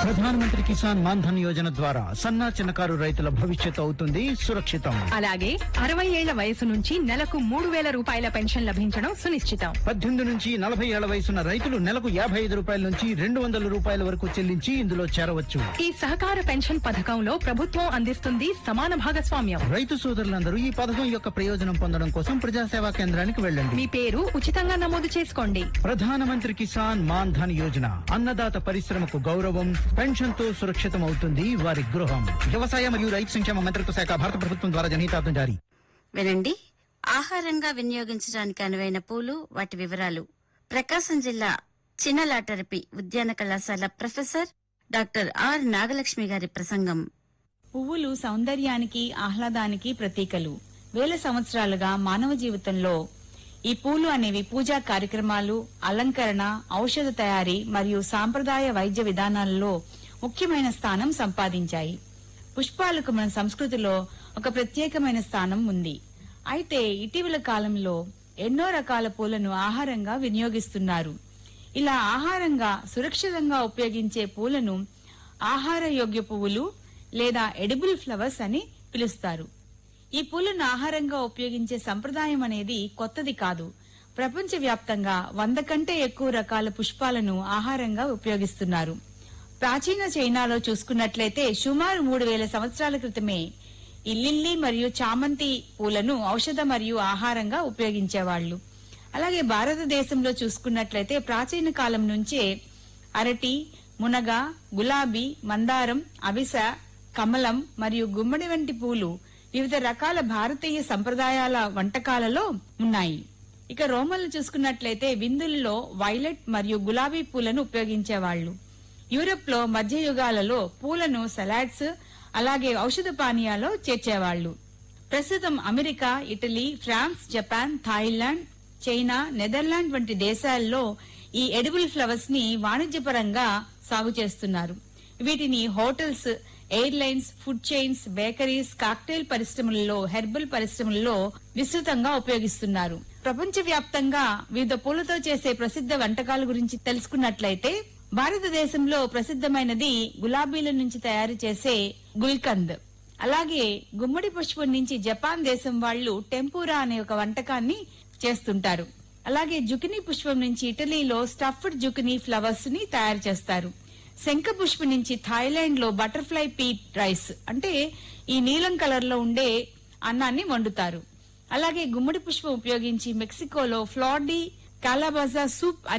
ప్రధానమంత్రి కిసాన్ మాన్ ధన్ యోజన ద్వారా సన్నా చిన్నకారు రైతుల భవిష్యత్తు అవుతుంది సురక్షితం అలాగే అరవై ఏళ్ల వయసు నుంచి నెలకు మూడు వేల రూపాయల పెన్షన్ లభించడం సునిశ్చితం పద్దెనిమిది నుంచి నలభై ఏళ్ల వయసున్న రైతులు నెలకు యాభై ఐదు రూపాయల నుంచి రెండు వందల రూపాయల వరకు చెల్లించి ఇందులో చేరవచ్చు ఈ సహకార పెన్షన్ పథకంలో ప్రభుత్వం అందిస్తుంది సమాన భాగస్వామ్యం రైతు సోదరులందరూ ఈ పథకం యొక్క ప్రయోజనం పొందడం కోసం ప్రజాసేవా కేంద్రానికి వెళ్ళండి మీ పేరు ఉచితంగా నమోదు చేసుకోండి ప్రధానమంత్రి కిసాన్ మాన్ ధన్ యోజన అన్నదాత పరిశ్రమకు గౌరవం పెన్షన్ తో సురక్షితం అవుతుంది వారి గృహం వ్యవసాయ మరియు రైతు సంక్షేమ మంత్రిత్వ శాఖ భారత ప్రభుత్వం ద్వారా జనహితార్థం జారీ వినండి ఆహారంగా వినియోగించడానికి అనువైన పూలు వాటి వివరాలు ప్రకాశం జిల్లా చిన్నలాటరపి ఉద్యాన కళాశాల ప్రొఫెసర్ డాక్టర్ ఆర్ నాగలక్ష్మి గారి ప్రసంగం పువ్వులు సౌందర్యానికి ఆహ్లాదానికి ప్రతీకలు వేల సంవత్సరాలుగా మానవ జీవితంలో ఈ పూలు అనేవి పూజా కార్యక్రమాలు అలంకరణ ఔషధ తయారీ మరియు సాంప్రదాయ వైద్య విధానాలలో ముఖ్యమైన స్థానం సంపాదించాయి పుష్పాలకు మన సంస్కృతిలో ఒక ప్రత్యేకమైన స్థానం ఉంది అయితే ఇటీవల కాలంలో ఎన్నో రకాల పూలను ఆహారంగా వినియోగిస్తున్నారు ఇలా ఆహారంగా సురక్షితంగా ఉపయోగించే పూలను ఆహార యోగ్య పువ్వులు లేదా ఎడిబుల్ ఫ్లవర్స్ అని పిలుస్తారు ఈ పూలను ఆహారంగా ఉపయోగించే సంప్రదాయం అనేది కొత్తది కాదు ప్రపంచవ్యాప్తంగా వంద కంటే ఎక్కువ రకాల పుష్పాలను ఆహారంగా ఉపయోగిస్తున్నారు ప్రాచీన చైనాలో చూసుకున్నట్లయితే సుమారు మూడు వేల సంవత్సరాల క్రితమే ఈ లిల్లీ మరియు చామంతి పూలను ఔషధ మరియు ఆహారంగా ఉపయోగించేవాళ్లు అలాగే భారతదేశంలో చూసుకున్నట్లయితే ప్రాచీన కాలం నుంచే అరటి మునగ గులాబీ మందారం అవిస కమలం మరియు గుమ్మడి వంటి పూలు వివిధ రకాల భారతీయ సంప్రదాయాల వంటకాలలో ఉన్నాయి ఇక రోమన్లు చూసుకున్నట్లయితే విందుల్లో వైలెట్ మరియు గులాబీ పూలను ఉపయోగించేవాళ్లు యూరప్ లో మధ్యయుగాలలో పూలను సలాడ్స్ అలాగే ఔషధ పానీయాలో చేర్చేవాళ్లు ప్రస్తుతం America Italy France Japan Thailand China Netherland వంటి దేశాల్లో ఈ ఎడిబుల్ ఫ్లవర్స్ ని వాణిజ్యపరంగా సాగు చేస్తున్నారు వీటిని hotels airlines food chains bakeries cocktail పరిశ్రమలలో హెర్బల్ పరిశ్రమలలో విస్తృతంగా ఉపయోగిస్తున్నారు ప్రపంచవ్యాప్తంగా వివిధ పూలతో చేసే ప్రసిద్ధ వంటకాల గురించి తెలుసుకున్నట్లయితే భారతదేశంలో ప్రసిద్ధమైనది గులాబీల నుంచి తయారు చేసే గుల్కంద్ అలాగే గుమ్మడి పుష్పం నుంచి జపాన్ దేశం వాళ్ళు టెంపూరా అనే ఒక వంటకాన్ని చేస్తుంటారు అలాగే జుకినీ పుష్పం నుంచి ఇటలీలో స్టఫ్డ్ జుకినీ ఫ్లవర్స్ ని తయారు చేస్తారు శంఖ పుష్పం నుంచి థాయిలాండ్ లో బటర్ఫ్లై పీట్ రైస్ అంటే ఈ నీలం కలర్ లో ఉండే అన్నాన్ని వండుతారు అలాగే గుమ్మడి పుష్పం ఉపయోగించి మెక్సికోలో ఫ్లాడీ కాలాబాజా సూప్